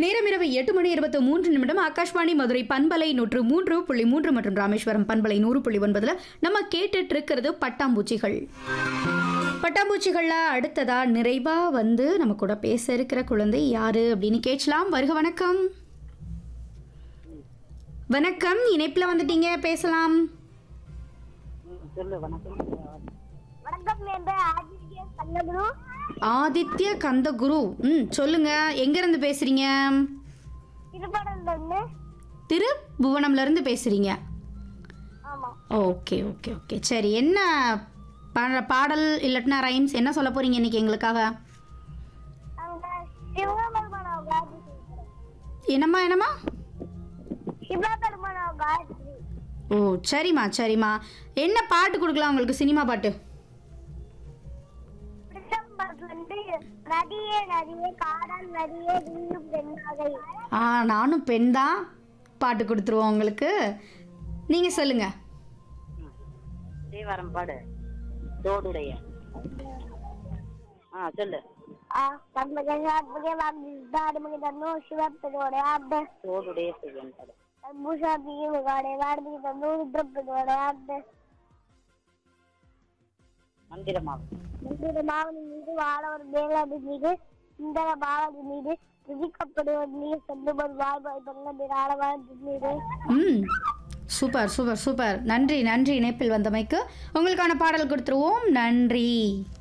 நேரம் இரவு எட்டு மணி இருபத்தி மூன்று நிமிடம் ஆகாஷ்வாணி மதுரை பண்பலை நூற்று மூன்று புள்ளி மூன்று மற்றும் ராமேஸ்வரம் பண்பலை நூறு புள்ளி ஒன்பதுல நம்ம கேட்டுட்டு இருக்கிறது பட்டாம்பூச்சிகள் பட்டாம்பூச்சிகள்ல அடுத்ததா நிறைவா வந்து நம்ம கூட பேச இருக்கிற குழந்தை யாரு அப்படின்னு கேட்கலாம் வருக வணக்கம் வணக்கம் இணைப்புல வந்துட்டீங்க பேசலாம் சொல்லு வணக்கம் வணக்கம் என் பேர் ஆதித்ய கண்ணகுரு ஆதித்ய கந்தகுரு ம் சொல்லுங்க எங்க இருந்து பேசுறீங்க திருப்படம்ல இருந்து திருபுவனம்ல இருந்து பேசுறீங்க ஆமா ஓகே ஓகே ஓகே சரி என்ன பா- பாடல் இல்லட்டினா ரைம்ஸ் என்ன சொல்ல போறீங்க இன்னைக்கு எங்களுக்காக அங்க சிவபெருமான காயத்ரி என்னம்மா என்னம்மா சிவபெருமான காயத்ரி ஓ சரிம்மா சரிம்மா என்ன பாட்டு கொடுக்கலாம் உங்களுக்கு சினிமா பாட்டு பிரிட்டம்பரத்துல இருந்து நதியே நதியே காடல் நதியே நீயும் பெண்ணாகை ஆ நானும் பெண் தான் பாட்டு கொடுத்துருவோம் உங்களுக்கு நீங்கள் சொல்லுங்க தேவாரம் பாடு தோடுடைய ஆ சொல்லு ஆ பத்மகங்காத்மகே வாக்தாடுமகே தன்னோ சிவப்பதோட ஆப்த தோடுடைய சிவன் பாடு பூஷாபிகே முகாடே வாடுமகே தன்னோ ருத்ரப்பதோட ஆப்த மந்திரமாகும் இந்த மாவனின் மீது வாழ ஒரு மேலாடு மீது இந்த பாவதி மீது விதிக்கப்படுவது மீது செல்லுவது வாய்ப்பாய் பண்ண ஆழவாழ்ந்து மீது ம் சூப்பர் சூப்பர் சூப்பர் நன்றி நன்றி இணைப்பில் வந்தமைக்கு உங்களுக்கான பாடல் கொடுத்துருவோம் நன்றி